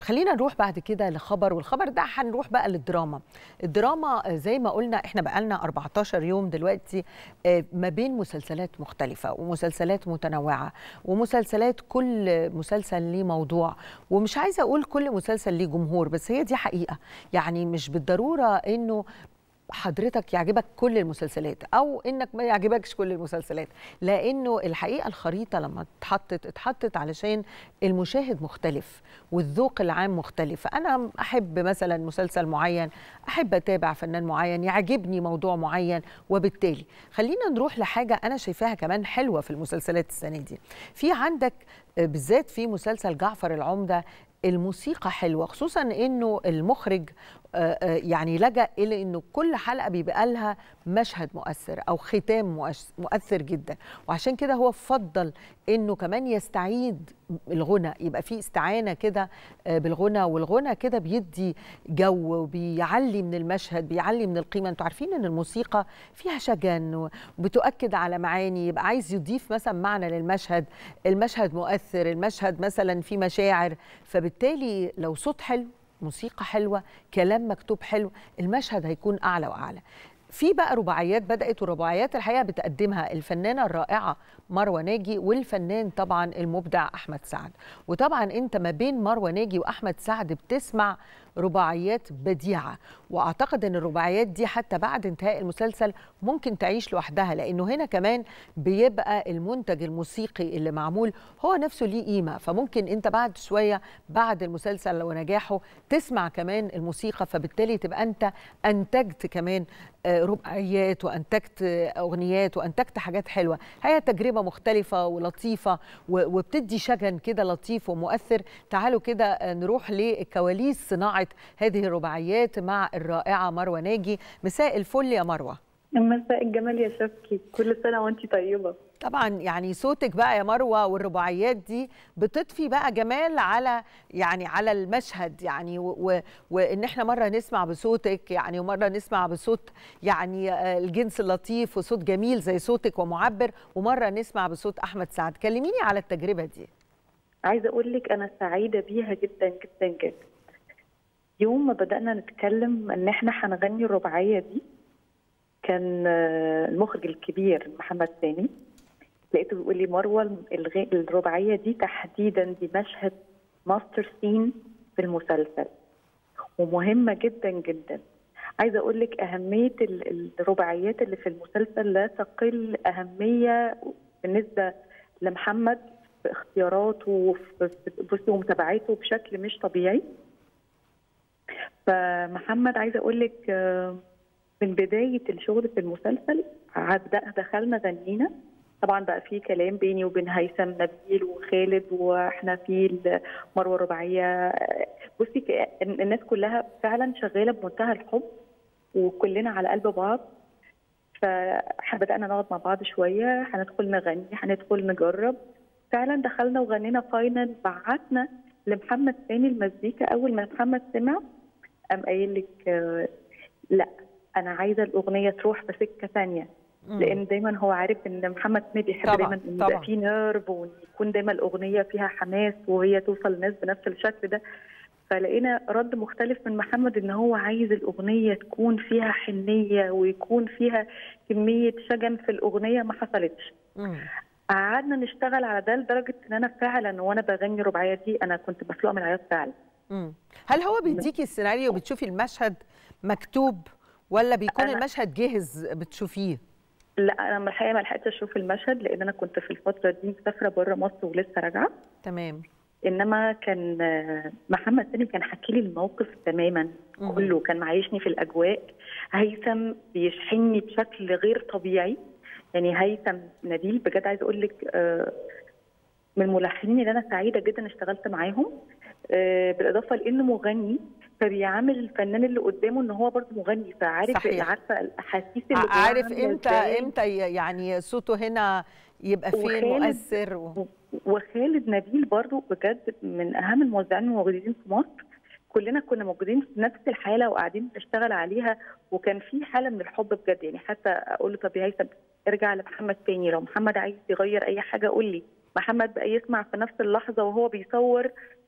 خلينا نروح بعد كده لخبر والخبر ده هنروح بقى للدراما الدراما زي ما قلنا احنا بقالنا 14 يوم دلوقتي ما بين مسلسلات مختلفة ومسلسلات متنوعة ومسلسلات كل مسلسل ليه موضوع ومش عايزة أقول كل مسلسل ليه جمهور بس هي دي حقيقة يعني مش بالضرورة إنه حضرتك يعجبك كل المسلسلات او انك ما يعجبكش كل المسلسلات لانه الحقيقه الخريطه لما اتحطت اتحطت علشان المشاهد مختلف والذوق العام مختلف انا احب مثلا مسلسل معين احب اتابع فنان معين يعجبني موضوع معين وبالتالي خلينا نروح لحاجه انا شايفاها كمان حلوه في المسلسلات السنه دي في عندك بالذات في مسلسل جعفر العمده الموسيقى حلوه خصوصا انه المخرج يعني لجأ الى انه كل حلقه بيبقى لها مشهد مؤثر او ختام مؤثر جدا وعشان كده هو فضل انه كمان يستعيد الغنى يبقى في استعانه كده بالغنى والغنى كده بيدي جو وبيعلي من المشهد بيعلي من القيمه انتوا عارفين ان الموسيقى فيها شجن وبتؤكد على معاني يبقى عايز يضيف مثلا معنى للمشهد المشهد مؤثر المشهد مثلا فيه مشاعر فبالتالي لو صوت حلو موسيقى حلوه كلام مكتوب حلو المشهد هيكون اعلى واعلى في بقى رباعيات بدات والرباعيات الحقيقه بتقدمها الفنانه الرائعه مروه ناجي والفنان طبعا المبدع احمد سعد وطبعا انت ما بين مروه ناجي واحمد سعد بتسمع رباعيات بديعه واعتقد ان الرباعيات دي حتى بعد انتهاء المسلسل ممكن تعيش لوحدها لانه هنا كمان بيبقى المنتج الموسيقي اللي معمول هو نفسه ليه قيمه فممكن انت بعد شويه بعد المسلسل ونجاحه تسمع كمان الموسيقى فبالتالي تبقى انت انتجت كمان رباعيات وانتجت اغنيات وانتجت حاجات حلوه هي تجربه مختلفه ولطيفه وبتدي شجن كده لطيف ومؤثر تعالوا كده نروح لكواليس صناعه هذه الرباعيات مع الرائعه مروه ناجي مساء الفل يا مروه مساء الجمال يا شفكي كل سنه وانت طيبه طبعا يعني صوتك بقى يا مروه والرباعيات دي بتضفي بقى جمال على يعني على المشهد يعني و وان احنا مره نسمع بصوتك يعني ومره نسمع بصوت يعني الجنس اللطيف وصوت جميل زي صوتك ومعبر ومره نسمع بصوت احمد سعد كلميني على التجربه دي عايزه اقول لك انا سعيده بيها جدا جدا جدا يوم ما بدانا نتكلم ان احنا هنغني الرباعيه دي كان المخرج الكبير محمد ثاني لقيته بيقول لي مروه الرباعيه دي تحديدا دي مشهد ماستر سين في المسلسل ومهمه جدا جدا عايزه اقول لك اهميه الرباعيات اللي في المسلسل لا تقل اهميه بالنسبه لمحمد في اختياراته وفي ومتابعته بشكل مش طبيعي فمحمد عايزه اقول لك من بدايه الشغل في المسلسل دخلنا غنينا طبعا بقى في كلام بيني وبين هيثم نبيل وخالد واحنا في مروه الرباعيه بصي الناس كلها فعلا شغاله بمنتهى الحب وكلنا على قلب بعض فبدانا نقعد مع بعض شويه هندخل نغني هندخل نجرب فعلا دخلنا وغنينا فاينل بعتنا لمحمد ثاني المزيكا اول ما محمد سمع قام قايل لك لا انا عايزه الاغنيه تروح في سكه ثانيه لان دايما هو عارف ان محمد سامي بيحب طبعًا دايما ان يبقى فيه نيرف وان يكون دايما الاغنيه فيها حماس وهي توصل للناس بنفس الشكل ده فلقينا رد مختلف من محمد ان هو عايز الاغنيه تكون فيها حنيه ويكون فيها كميه شجن في الاغنيه ما حصلتش قعدنا نشتغل على ده لدرجه ان انا فعلا وانا بغني رباعيه دي انا كنت مفلوقه من العياط فعلا مم. هل هو بيديكي السيناريو وبتشوفي المشهد مكتوب ولا بيكون أنا المشهد جاهز بتشوفيه لا انا الحقيقه ما لحقتش اشوف المشهد لان انا كنت في الفتره دي مسافره بره مصر ولسه راجعه تمام انما كان محمد سالم كان حكي لي الموقف تماما مم. كله كان معيشني في الاجواء هيثم بيشحنني بشكل غير طبيعي يعني هيثم نبيل بجد عايزه اقول لك آه، من الملحنين اللي انا سعيده جدا اشتغلت معاهم آه، بالاضافه لانه مغني فبيعامل الفنان اللي قدامه ان هو برضه مغني فعارف صحيح. عارفه الاحاسيس اللي جواه عارف عاملة امتى إزاي. امتى ي- يعني صوته هنا يبقى فين وخالد- مؤثر و... وخالد نبيل برضو بجد من اهم الموزعين الموجودين في مصر كلنا كنا موجودين في نفس الحاله وقاعدين بنشتغل عليها وكان في حاله من الحب بجد يعني حتى اقول له طب يا هيثم ارجع لمحمد تاني لو محمد عايز يغير اي حاجه قول لي محمد بقى يسمع في نفس اللحظه وهو بيصور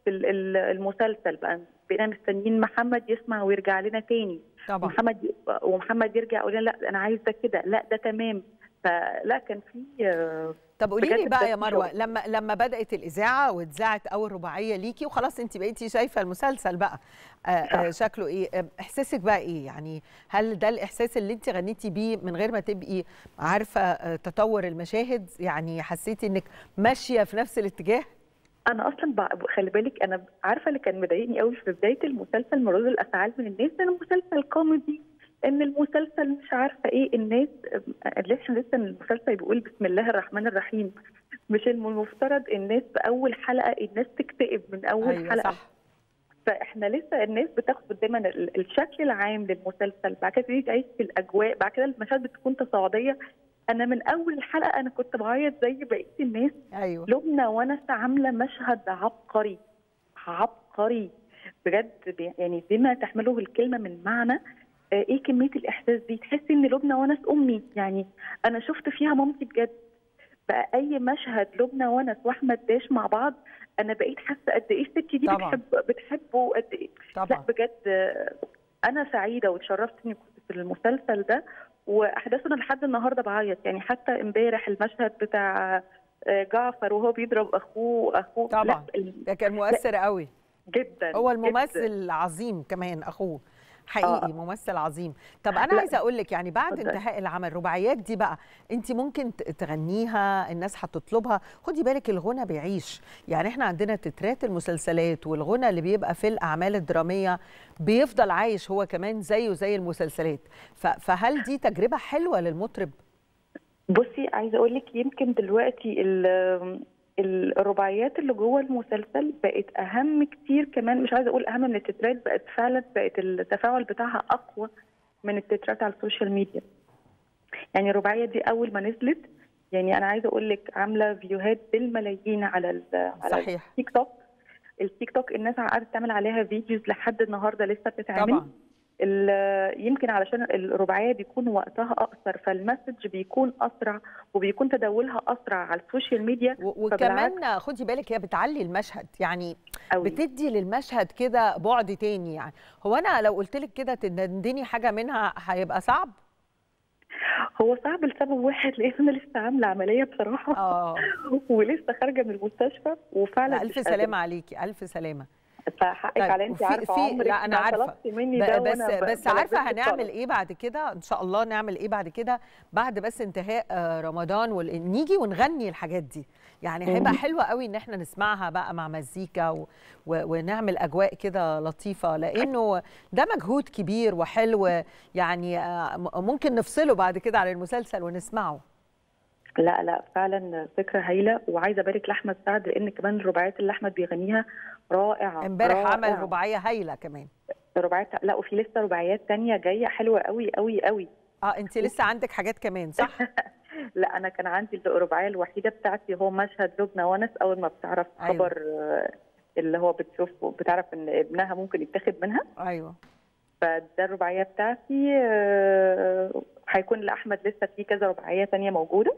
في ال- ال- المسلسل بقى بقينا مستنيين محمد يسمع ويرجع لنا تاني طبعا ومحمد ومحمد يرجع يقول لنا لا انا عايز ده كده لا ده تمام فلا كان في آه، طب قولي لي بجد بقى ده يا في مروه شغل. لما لما بدات الاذاعه واتذاعت اول رباعيه ليكي وخلاص انت بقيتي شايفه المسلسل بقى آه آه شكله ايه آه، احساسك بقى ايه يعني هل ده الاحساس اللي انت غنيتي بيه من غير ما تبقي عارفه آه تطور المشاهد يعني حسيتي انك ماشيه في نفس الاتجاه انا اصلا بقى خلي بالك انا عارفه اللي كان مضايقني قوي في بدايه المسلسل من ردود الافعال من الناس ان المسلسل كوميدي ان المسلسل مش عارفه ايه الناس اللي احنا لسه المسلسل بيقول بسم الله الرحمن الرحيم مش المفترض الناس في اول حلقه الناس تكتئب من اول ايوه حلقه صح فاحنا لسه الناس بتاخد دايما ال- الشكل العام للمسلسل بعد كده تبتدي تعيش في الاجواء بعد كده المشاهد بتكون تصاعديه انا من اول الحلقه انا كنت بعيط زي بقيه الناس ايوه لبنى ونس عامله مشهد عبقري عبقري بجد بي- يعني بما تحمله الكلمه من معنى آه، ايه كميه الاحساس دي تحسي ان لبنى ونس امي يعني انا شفت فيها مامتي بجد بقى اي مشهد لبنى ونس واحمد داش مع بعض انا بقيت حاسه قد ايه الست دي طبعاً. بتحب بتحبه قد ايه لا طبعا بجد آه، انا سعيده واتشرفت اني كنت في المسلسل ده واحداثه انا لحد النهارده بعيط يعني حتى امبارح المشهد بتاع آه، جعفر وهو بيضرب اخوه اخوه طبعاً. لا ال- ده كان مؤثر قوي جدا هو جداً. الممثل عظيم كمان اخوه حقيقي آه. ممثل عظيم طب انا لا. عايزه اقول لك يعني بعد اتفضلي. انتهاء العمل رباعيات دي بقى انت ممكن ت- تغنيها الناس هتطلبها خدي بالك الغنى بيعيش يعني احنا عندنا تترات المسلسلات والغنى اللي بيبقى في الاعمال الدراميه بيفضل عايش هو كمان زيه زي المسلسلات ف- فهل دي تجربه حلوه للمطرب بصي عايزه اقول لك يمكن دلوقتي ال- ال- الرباعيات اللي جوه المسلسل بقت اهم كتير كمان مش عايزه اقول اهم من التترات بقت فعلا بقت التفاعل بتاعها اقوى من التترات على السوشيال ميديا يعني الرباعيه دي اول ما نزلت يعني انا عايزه اقول لك عامله فيوهات بالملايين على ال- على صحيح. التيك توك التيك توك الناس قعدت تعمل عليها فيديوز لحد النهارده لسه بتتعمل طبعا ال- يمكن علشان الرباعيه بيكون وقتها اقصر فالمسج بيكون اسرع وبيكون تداولها اسرع على السوشيال ميديا و- فبالعكس وكمان خدي بالك هي بتعلي المشهد يعني قوي بتدي للمشهد كده بعد تاني يعني هو انا لو قلت لك كده تدندني حاجه منها هيبقى صعب هو صعب لسبب واحد لان انا لسه عامله عمليه بصراحه اه ولسه خارجه من المستشفى وفعلا لا مش الف قادرة. سلامه عليكي الف سلامه فحقك طيب، على انت وفي- عارفه في- عمرك لا، أنا ما عارفة. طلبتي مني ب- ده بس وأنا ب- بس عارفه بلبسك هنعمل طلب. ايه بعد كده ان شاء الله نعمل ايه بعد كده بعد بس انتهاء آه، رمضان وال- نيجي ونغني الحاجات دي يعني هيبقى مم. حلوه قوي ان احنا نسمعها بقى مع مزيكا و... و... ونعمل اجواء كده لطيفه لانه ده مجهود كبير وحلو يعني آه، م- ممكن نفصله بعد كده على المسلسل ونسمعه لا لا فعلا فكره هايله وعايزه ابارك لاحمد سعد لان كمان الرباعيات اللي احمد بيغنيها رائعه امبارح عمل رائعة. رباعيه هايله كمان رباعيات لا وفي لسه رباعيات تانية جايه حلوه قوي قوي قوي اه انت لسه عندك حاجات كمان صح لا انا كان عندي الرباعيه الوحيده بتاعتي هو مشهد لبنى ونس اول ما بتعرف أيوة. خبر آه، اللي هو بتشوف بتعرف ان ابنها ممكن يتاخد منها ايوه فده الرباعيه بتاعتي آه، هيكون لاحمد لسه في كذا رباعيه تانية موجوده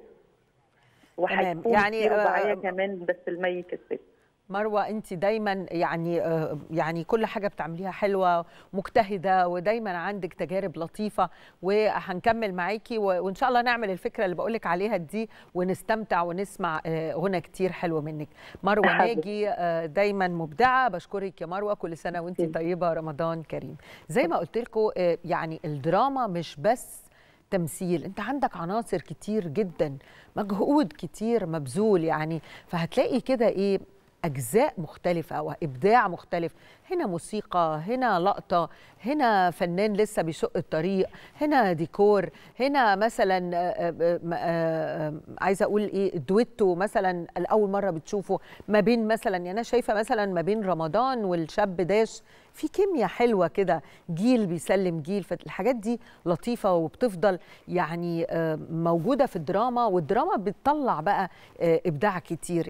وهيكون يعني، في رباعيه آه، كمان بس الميت الست مروه انت دايما يعني آه، يعني كل حاجه بتعمليها حلوه مجتهده ودايما عندك تجارب لطيفه وهنكمل معاكي و- وان شاء الله نعمل الفكره اللي بقولك عليها دي ونستمتع ونسمع آه، غنى كتير حلو منك مروه حبيبتي. ناجي آه، دايما مبدعه بشكرك يا مروه كل سنه وانت ميرسي. طيبه رمضان كريم زي ما قلت لكم يعني الدراما مش بس تمثيل انت عندك عناصر كتير جدا مجهود كتير مبذول يعني فهتلاقي كده ايه اجزاء مختلفه وابداع مختلف هنا موسيقى هنا لقطه هنا فنان لسه بيشق الطريق هنا ديكور هنا مثلا آه، آه، آه، آه، عايزه اقول ايه دويتو مثلا الاول مره بتشوفه ما بين مثلا يعني انا شايفه مثلا ما بين رمضان والشاب داش في كيمياء حلوه كده جيل بيسلم جيل فالحاجات دي لطيفه وبتفضل يعني آه، موجوده في الدراما والدراما بتطلع بقى آه، ابداع كتير